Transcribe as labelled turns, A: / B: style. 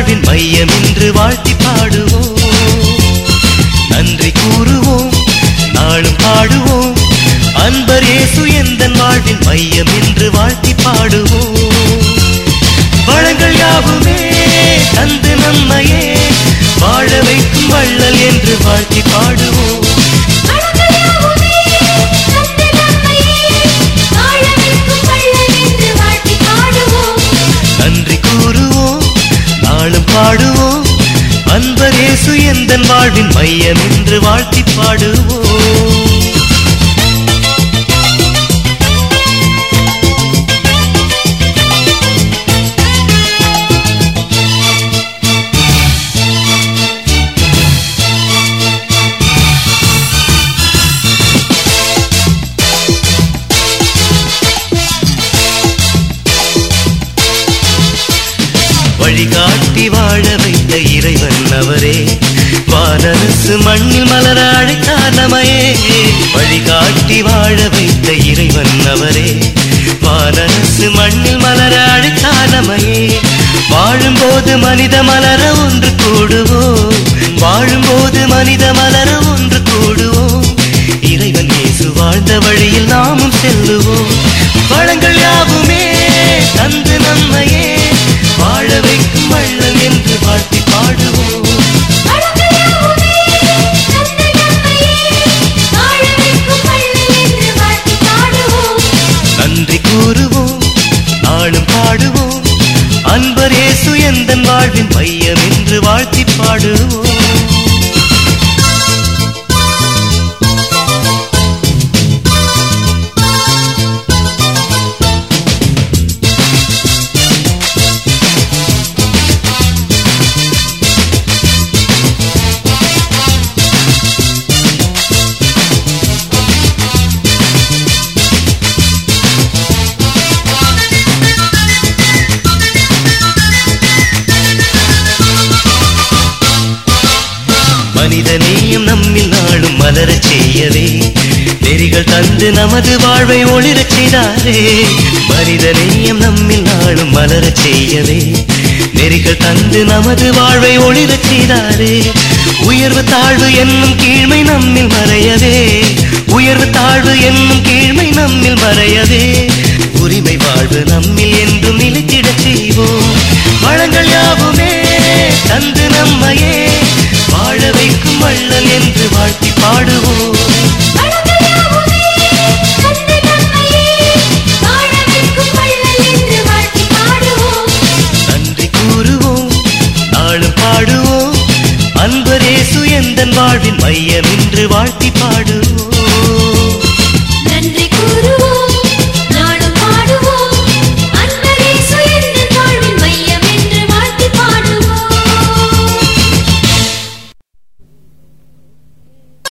A: வாழ்வின் மையம் என்று வாழ்த்தி பாடுவோம் நன்றி கூறுவோம் நாளும் பாடுவோம் அன்பர் இயேசு எந்தன் வாழ்வின் மையம் என்று வாழ்த்தி பாடுவோம் வளங்கள் யாவுமே தந்து நம்மையே வாழ வைக்கும் வள்ளல் என்று வாழ்த்தி பாடுவோம்
B: வளங்கள் யாவுமே தந்து நம்மையே வாழ வைக்கும் வள்ளல் என்று வாழ்த்தி பாடுவோம்
A: நன்றி கூறுவோம் நாளும் பாடுவோம் அன்பர் இயேசு எந்தன் வாழ்வின் மையம் என்று வாழ்த்தி பாடுவோம் வழிகாட்டி வாழ வைத்த இறைவன் அவரே வானரசு மண்ணில் மலர அழைத்தார் நமையே வழிகாட்டி வாழ வைத்த இறைவன் அவரே வானரசு மண்ணில் மலர அழைத்தார் நமையே வாழும்போது மனித மலர ஒன்று கூடுவோம் வாழும்போது மனித மலர ஒன்று கூடுவோம் இறைவன் இயேசு வாழ்ந்த வழியில் நாமும் செல்லுவோம் வளங்கள் யாவுமே தந்து நம்மையே வாழ வைக்கும் வள்ளல் என்று வாழ்த்தி பாடுவோம்
B: வளங்கள் யாவுமே தந்து நம்மையே வாழ வைக்கும் வள்ளல் என்று வாழ்த்தி பாடுவோம்
A: நன்றி கூறுவோம் நாளும் பாடுவோம் அன்பர் இயேசு எந்தன் வாழ்வின் மையம் என்று வாழ்த்தி பாடுவோம் மனிதநேயம் நம்மில் நாளும் மலரச் செய்யவே நெறிகள் தந்து நமது வாழ்வை ஒளிரச் செய்தாரே மனிதநேயம் நம்மில் நாளும் மலரச் செய்யவே நெறிகள் தந்து நமது வாழ்வை ஒளிரச் செய்தாரே உயர்வு தாழ்வு என்னும் கீழ்மை நம்மில் மறையவே உயர்வு தாழ்வு என்னும் கீழ்மை நம்மில் மறையவே உரிமை வாழ்வு நம்மில் என்றும் நிலைத்திடச் செய்வோம் வளங்கள் யாவுமே தந்து நம்மையே வாழ வைக்கும் வள்ளல் என்று வாழ்த்தி பாடுவோம்
B: வளங்கள் யாவுமே தந்து நம்மையே வாழ வைக்கும் வள்ளல் என்று வாழ்த்தி பாடுவோம்
A: நன்றி கூறுவோம் நாளும் பாடுவோம் அன்பர் இயேசு எந்தன் வாழ்வின் மையம் என்று வாழ்த்தி பாடுவோம்